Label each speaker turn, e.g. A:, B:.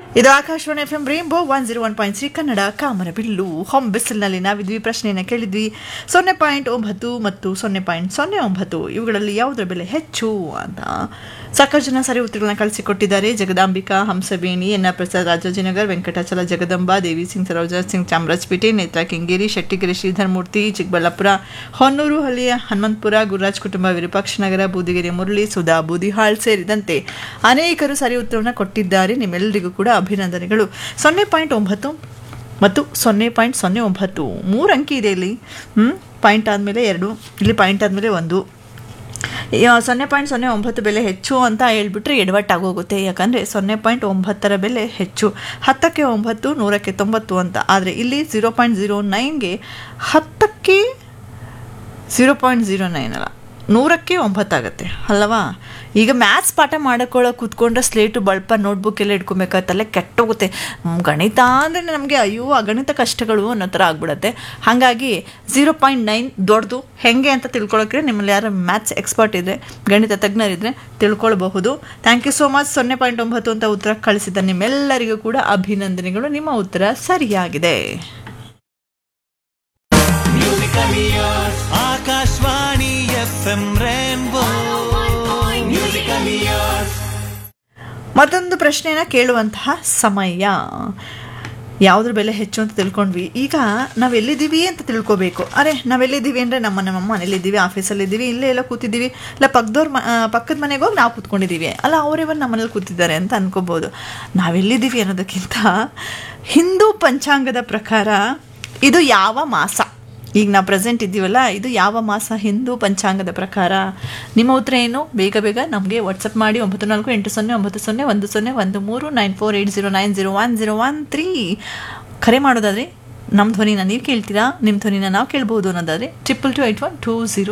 A: ಇದು Akashvani F M Rainbow one zero one point three Kannada ಕಾಮರ ಬಿಲ್ಲು ಹೊಂ ಬಿಸಿಲಿನಲ್ಲಿ ನಾವಿದ್ವಿ ಪ್ರಶ್ನೆಯನ್ನು ಕೇಳಿದ್ವಿ ಸೊನ್ನೆ ಪಾಯಿಂಟ್ ಒಂಬತ್ತು ಮತ್ತು ಸೊನ್ನೆ ಪಾಯಿಂಟ್ ಸೊನ್ನೆ ಒಂಬತ್ತು ಇವುಗಳಲ್ಲಿ ಯಾವುದರ ಬೆಲೆ ಹೆಚ್ಚು ಅಂತ ಸಾಕಷ್ಟು ಜನ ಸರಿ ಉತ್ತರಗಳನ್ನ ಕಳಿಸಿಕೊಟ್ಟಿದ್ದಾರೆ ಜಗದಾಂಬಿಕಾ ಹಂಸಬೇಣಿ ಎನ್ ಆರ್ ಪ್ರಸಾದ್ ರಾಜಾಜಿನಗರ್ ವೆಂಕಟಾಚಲ ಜಗದಂಬ ದೇವಿ ಸಿಂಗ್ ಸರೋಜಾ ಸಿಂಗ್ ಚಾಮರಾಜಪೇಟೆ ನೇತ್ರಾ ಕೆಂಗೇರಿ ಶೆಟ್ಟಿಗೆರೆ ಶ್ರೀಧರ್ ಮೂರ್ತಿ ಚಿಕ್ಕಬಳ್ಳಾಪುರ ಹೊನ್ನೂರು ಹಳ್ಳಿಯ ಹನುಮಂತಪುರ ಗುರುರಾಜ್ ಕುಟುಂಬ ವಿರೂಪಾಕ್ಷ ನಗರ ಬೂದಿಗೆರೆ ಮುರಳಿ ಸುಧಾ ಬೂದಿಹಾಳ್ ಸೇರಿದಂತೆ ಅನೇಕರು ಸರಿ ಉತ್ತರವನ್ನು ಕೊಟ್ಟಿದ್ದಾರೆ ನಿಮ್ಮೆಲ್ಲರಿಗೂ ಕೂಡ ಅಭಿನಂದನೆಗಳು ಸೊನ್ನೆ ಪಾಯಿಂಟ್ ಒಂಬತ್ತು ಮತ್ತು ಸೊನ್ನೆ ಪಾಯಿಂಟ್ ಸೊನ್ನೆ ಒಂಬತ್ತು ಮೂರು ಅಂಕಿ ಇದೆ ಇಲ್ಲಿ ಹ್ಞೂ ಪಾಯಿಂಟ್ ಆದಮೇಲೆ ಎರಡು ಇಲ್ಲಿ ಪಾಯಿಂಟ್ ಆದಮೇಲೆ ಒಂದು ಯಾ- ಸೊನ್ನೆ ಪಾಯಿಂಟ್ ಸೊನ್ನೆ ಒಂಬತ್ತು ಬೆಲೆ ಹೆಚ್ಚು ಅಂತ ಹೇಳ್ಬಿಟ್ರೆ ಎಡವಟ್ಟಾಗೋಗುತ್ತೆ ಯಾಕಂದರೆ ಸೊನ್ನೆ ಪಾಯಿಂಟ್ ಒಂಬತ್ತರ ಬೆಲೆ ಹೆಚ್ಚು ಹತ್ತಕ್ಕೆ ಒಂಬತ್ತು ನೂರಕ್ಕೆ ತೊಂಬತ್ತು ಅಂತ ಆದರೆ ಇಲ್ಲಿ ಝೀರೋ ಪಾಯಿಂಟ್ ಝೀರೋ ನೈನ್ಗೆ ಹತ್ತಕ್ಕೆ ಝೀರೋ ಪಾಯಿಂಟ್ ಝೀರೋ ನೈನ್ ಅಲ್ಲ ನೂರಕ್ಕೆ ಒಂಬತ್ತಾಗತ್ತೆ ಅಲ್ಲವಾ ಈಗ ಮ್ಯಾಥ್ಸ್ ಪಾಠ ಮಾಡ್ಕೊಳ್ಳೋ ಕೂತ್ಕೊಂಡ್ರೆ ಸ್ಲೇಟು ಬಳ್ಪ ನೋಟ್ಬುಕ್ ಎಲ್ಲ ಇಟ್ಕೊಬೇಕಾಗತ್ತಲ್ಲ ಕೆಟ್ಟೋಗುತ್ತೆ ಹ್ಮ್, ಗಣಿತ ಅಂದರೆ ನಮಗೆ ಅಯ್ಯೋ ಆ ಗಣಿತ ಕಷ್ಟಗಳು ಅನ್ನೋ ಥರ ಆಗ್ಬಿಡುತ್ತೆ ಹಾಗಾಗಿ ಝೀರೋ ಪಾಯಿಂಟ್ ನೈನ್ ದೊಡ್ಡದು ಹೆಂಗೆ ಅಂತ ತಿಳ್ಕೊಳ್ಳೋಕೆ ನಿಮ್ಮಲ್ಲಿ ಯಾರು ಮ್ಯಾಥ್ಸ್ ಎಕ್ಸ್ಪರ್ಟ್ ಇದ್ದರೆ ಗಣಿತ ತಜ್ಞರಿದ್ದರೆ ತಿಳ್ಕೊಳ್ಬಹುದು ಥ್ಯಾಂಕ್ ಯು ಸೋ ಮಚ್ ಸೊನ್ನೆ ಪಾಯಿಂಟ್ ಒಂಬತ್ತು ಅಂತ ಉತ್ತರ ಕಳಿಸಿದ ನಿಮ್ಮೆಲ್ಲರಿಗೂ ಕೂಡ ಅಭಿನಂದನೆಗಳು ನಿಮ್ಮ ಉತ್ತರ ಸರಿಯಾಗಿದೆ
B: Akashvani F M Rainbow musical years
A: ಮತ್ತೊಂದು ಪ್ರಶ್ನೆನ ಕೇಳುವಂತಹ ಸಮಯ ಯಾವುದ್ರ ಬೆಲೆ ಹೆಚ್ಚು ಅಂತ ತಿಳ್ಕೊಂಡ್ವಿ ಈಗ ನಾವು ಎಲ್ಲಿದ್ದೀವಿ ಅಂತ ತಿಳ್ಕೊಬೇಕು ಅರೆ ನಾವೆಲ್ಲಿದ್ದೀವಿ ಅಂದರೆ ನಮ್ಮ ನಮ್ಮ ಮನೇಲಿದ್ದೀವಿ ಆಫೀಸಲ್ಲಿದ್ದೀವಿ ಇಲ್ಲೇ ಎಲ್ಲ ಕೂತಿದ್ದೀವಿ ಇಲ್ಲ ಪಕ್ಕದವ್ರ ಮ ಆ, ಪಕ್ಕದ ಮನೆಗೆ ಹೋಗಿ ನಾವು ಕೂತ್ಕೊಂಡಿದ್ದೀವಿ ಅಲ್ಲ ಅವರಿವರು ನಮ್ಮ ಮನೇಲಿ ಕೂತಿದ್ದಾರೆ ಅಂತ ಅನ್ಕೋಬೋದು ನಾವೆಲ್ಲಿದ್ದೀವಿ ಅನ್ನೋದಕ್ಕಿಂತ ಹಿಂದೂ ಪಂಚಾಂಗದ ಪ್ರಕಾರ ಇದು ಯಾವ ಮಾಸ ಈಗ ನಾವು ಪ್ರೆಸೆಂಟ್ ಇದ್ದೀವಲ್ಲ ಇದು ಯಾವ ಮಾಸ ಹಿಂದೂ ಪಂಚಾಂಗದ ಪ್ರಕಾರ ನಿಮ್ಮ ಉತ್ತರ ಏನು ಬೇಗ ಬೇಗ ನಮಗೆ ವಾಟ್ಸಪ್ ಮಾಡಿ ಒಂಬತ್ತು ನಾಲ್ಕು ಎಂಟು ಸೊನ್ನೆ ಒಂಬತ್ತು ಸೊನ್ನೆ ಒಂದು ಸೊನ್ನೆ ಒಂದು ಮೂರು nine four eight zero nine zero one zero one three ಕರೆ ಮಾಡೋದಾದರೆ ನಮ್ಮ ಧ್ವನಿನ ನೀವು ಕೇಳ್ತೀರಾ ನಿಮ್ಮ ಧ್ವನಿನ ನಾವು ಕೇಳ್ಬೋದು ಅನ್ನೋದಾದರೆ triple two eight one two zero